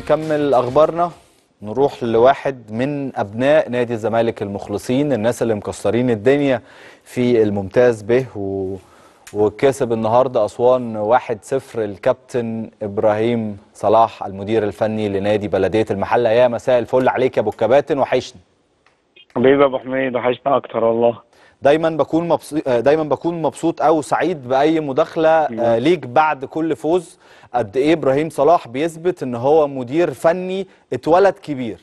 نكمل اخبارنا نروح لواحد من ابناء نادي الزمالك المخلصين الناس اللي مكسرين الدنيا في الممتاز به و... وكسب النهارده اسوان 1-0 الكابتن ابراهيم صلاح المدير الفني لنادي بلديه المحله يا مساء الفل عليك يا ابو الكباتن وحشني حبيبي يا ابو حميد وحشنا اكتر والله دايما بكون مبسوط دايما بكون مبسوط او سعيد باي مداخله آه، ليك بعد كل فوز قد ايه ابراهيم صلاح بيثبت ان هو مدير فني اتولد كبير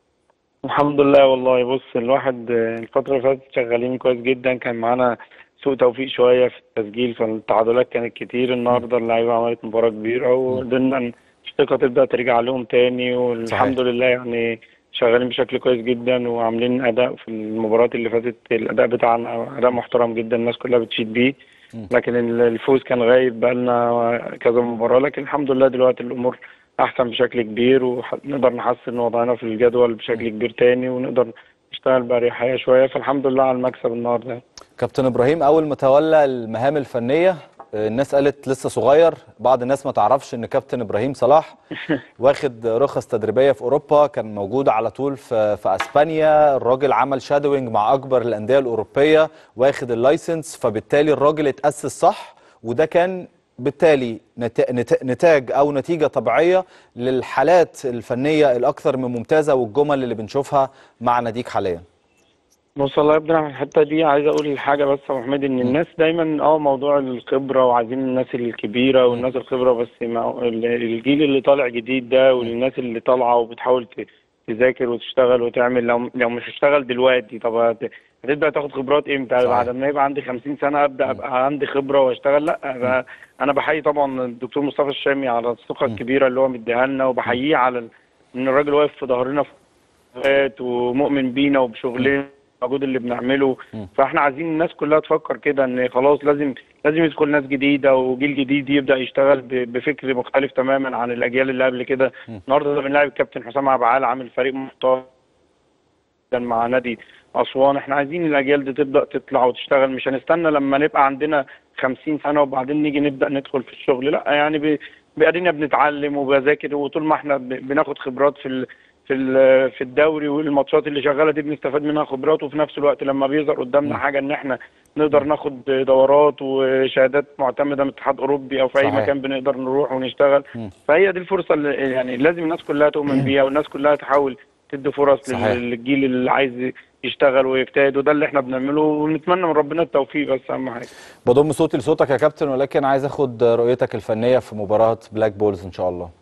الحمد لله والله بص الواحد آه، الفترة اللي فاتت شغالين كويس جدا كان معانا سوء توفيق شوية في التسجيل فالتعادلات كانت كتير النهارده اللعيبة عملت مباراة كبيرة وقدرنا ن- الثقة تبدأ ترجع لهم تاني والحمد لله يعني شغالين بشكل كويس جدا وعاملين أداء في المباريات اللي فاتت الأداء بتاعنا أداء محترم جدا الناس كلها بتشيد بيه لكن ال- الفوز كان غايب بقالنا كذا مباراة لكن الحمد لله دلوقتي الأمور أحسن بشكل كبير ونقدر نحسن وضعنا في الجدول بشكل كبير تاني ونقدر نشتغل بأريحية شوية فالحمد لله على المكسب النهارده كابتن ابراهيم اول ما تولى المهام الفنيه آه، الناس قالت لسه صغير بعض الناس ما تعرفش ان كابتن ابراهيم صلاح واخد رخص تدريبيه في اوروبا كان موجود على طول في في اسبانيا الراجل عمل شادوينج مع اكبر الانديه الاوروبيه واخد اللايسنس فبالتالي الراجل اتاسس صح وده كان بالتالي نت- نت- نتاج او نتيجه طبيعيه للحالات الفنيه الاكثر من ممتازه والجمل اللي بنشوفها مع ناديك حاليا بص الله يبدأ في الحتة دي عايز أقول حاجة بس يا أبو حميد إن الناس دايما أه موضوع الخبرة وعايزين الناس الكبيرة والناس الخبرة بس ما ال- الجيل اللي طالع جديد ده والناس اللي طالعة وبتحاول ت- تذاكر وتشتغل وتعمل لو لو مش هشتغل دلوقتي طب هت- هتبدأ تاخد خبرات إمتى؟ صحيح. بعد ما يبقى عندي 50 سنة أبدأ أبقى عندي خبرة وأشتغل لا أنا- أنا بحيي طبعا الدكتور مصطفى الشامي على الثقة الكبيرة اللي هو مديها لنا وبحييه على ال- إن الراجل واقف في ظهرنا في اوقات ومؤمن بينا وبشغلنا المجهود اللي بنعمله فاحنا عايزين الناس كلها تفكر كده ان خلاص لازم لازم يدخل ناس جديده وجيل جديد يبدا يشتغل ب- بفكر مختلف تماما عن الاجيال اللي قبل كده النهارده بنلاعب الكابتن حسام عبعال عامل فريق محترم جدا مع نادي اسوان احنا عايزين الاجيال دي تبدا تطلع وتشتغل مش هنستنى لما نبقى عندنا 50 سنه وبعدين نيجي نبدا ندخل في الشغل لا يعني ب- بقينا بنتعلم وبذاكر وطول ما احنا ب- بناخد خبرات في ال في ال- في الدوري والماتشات اللي شغاله دي بنستفاد منها خبرات وفي نفس الوقت لما بيظهر قدامنا حاجه ان احنا نقدر ناخد دورات وشهادات معتمده من الاتحاد الاوروبي او في اي صحيح. مكان بنقدر نروح ونشتغل فهي دي الفرصه اللي يعني لازم الناس كلها تؤمن بيها والناس كلها تحاول تدي فرص صحيح. لل- للجيل اللي عايز يشتغل ويجتهد وده اللي احنا بنعمله ونتمنى من ربنا التوفيق بس اهم حاجه بضم صوتي لصوتك يا كابتن ولكن عايز اخد رؤيتك الفنيه في مباراه بلاك بولز ان شاء الله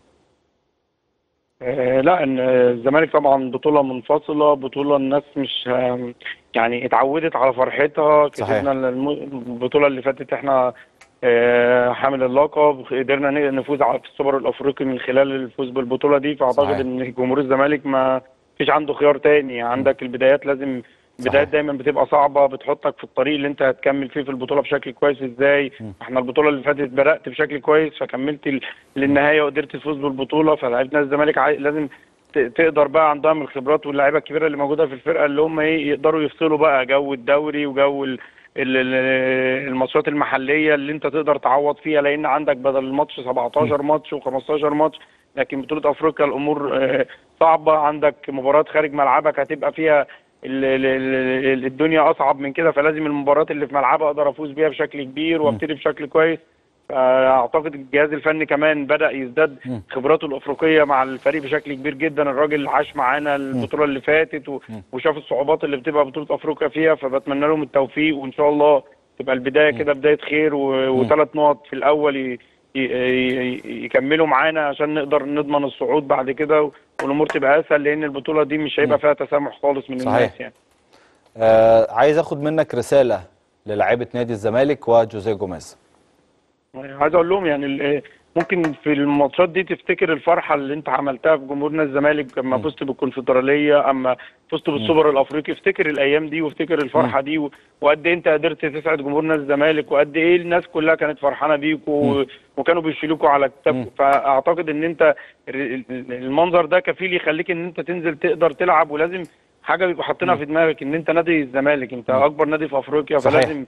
آه، لا ان الزمالك طبعا بطوله منفصله بطوله الناس مش آم، يعني اتعودت على فرحتها صحيح. كسبنا الم- البطوله اللي فاتت احنا آه، حامل اللقب قدرنا ن- نفوز على- في السوبر الافريقي من خلال الفوز بالبطوله دي فاعتقد صحيح. ان جمهور الزمالك ما فيش عنده خيار تاني عندك البدايات لازم البدايات دايما بتبقى صعبه بتحطك في الطريق اللي انت هتكمل فيه في البطوله بشكل كويس ازاي احنا البطوله اللي فاتت بدات بشكل كويس فكملت ال- للنهايه وقدرت تفوز بالبطوله فلعيبه نادي الزمالك عاي- لازم ت- تقدر بقى عندها من الخبرات واللعيبه الكبيره اللي موجوده في الفرقه اللي هم ايه يقدروا يفصلوا بقى جو الدوري وجو ال- ال- ال- الماتشات المحليه اللي انت تقدر تعوض فيها لان عندك بدل الماتش 17 ماتش و15 ماتش لكن بطوله افريقيا الامور آه، صعبه عندك مباريات خارج ملعبك هتبقى فيها ال- ال- ال- الدنيا اصعب من كده فلازم المباريات اللي في ملعبي اقدر افوز بيها بشكل كبير وابتدي بشكل كويس اعتقد الجهاز الفني كمان بدا يزداد خبراته الافريقيه مع الفريق بشكل كبير جدا الراجل عاش معانا البطوله اللي فاتت و- وشاف الصعوبات اللي بتبقى بطوله افريقيا فيها فبتمنى لهم التوفيق وان شاء الله تبقى البدايه كده بدايه خير وثلاث نقط في الاول ي- ي- ي- يكملوا معانا عشان نقدر نضمن الصعود بعد كده والامور تبقى اسهل لان البطوله دي مش هيبقى فيها تسامح خالص من صحيح. الناس يعني آه عايز اخد منك رساله للاعيبه نادي الزمالك وجوزيه جوميز عايز اقول لهم يعني ال- ممكن في الماتشات دي تفتكر الفرحه اللي انت عملتها في جمهور نادي الزمالك لما فزت بالكونفدراليه اما فزت بالسوبر الافريقي افتكر الايام دي وافتكر الفرحه دي و- وقد ايه انت قدرت تسعد جمهور نادي الزمالك وقد ايه الناس كلها كانت فرحانه بيكوا وكانوا بيشيلوكوا على كتافكم فاعتقد ان انت ال- ال- المنظر ده كفيل يخليك ان انت تنزل تقدر تلعب ولازم حاجه بيبقوا حاطينها في دماغك ان انت نادي الزمالك انت اكبر نادي في افريقيا صحيح. فلازم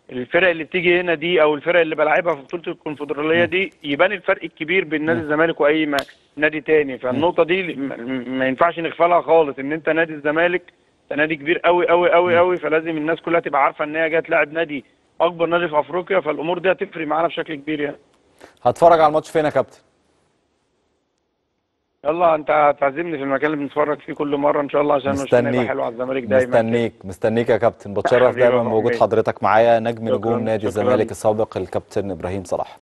الفرق اللي بتيجي هنا دي او الفرق اللي بلعبها في بطوله الكونفدراليه دي يبان الفرق الكبير بين نادي الزمالك واي ما- نادي تاني فالنقطه دي م- ما ينفعش نغفلها خالص ان انت نادي الزمالك ده نادي كبير قوي قوي قوي قوي فلازم الناس كلها تبقى عارفه ان هي جايه تلاعب نادي اكبر نادي في افريقيا فالامور دي هتفرق معانا بشكل كبير يعني هتفرج على الماتش فين يا كابتن يلا انت هتعزمني في المكان اللي بنتفرج فيه كل مره ان شاء الله عشان وشنا يبقى مستنيك حلو على الزمالك دايما كده. مستنيك مستنيك يا كابتن بتشرف حبيبي يا دايما أبو بوجود حميد. حضرتك معايا نجم شكراً، نجوم نادي شكراً. الزمالك السابق الكابتن ابراهيم صلاح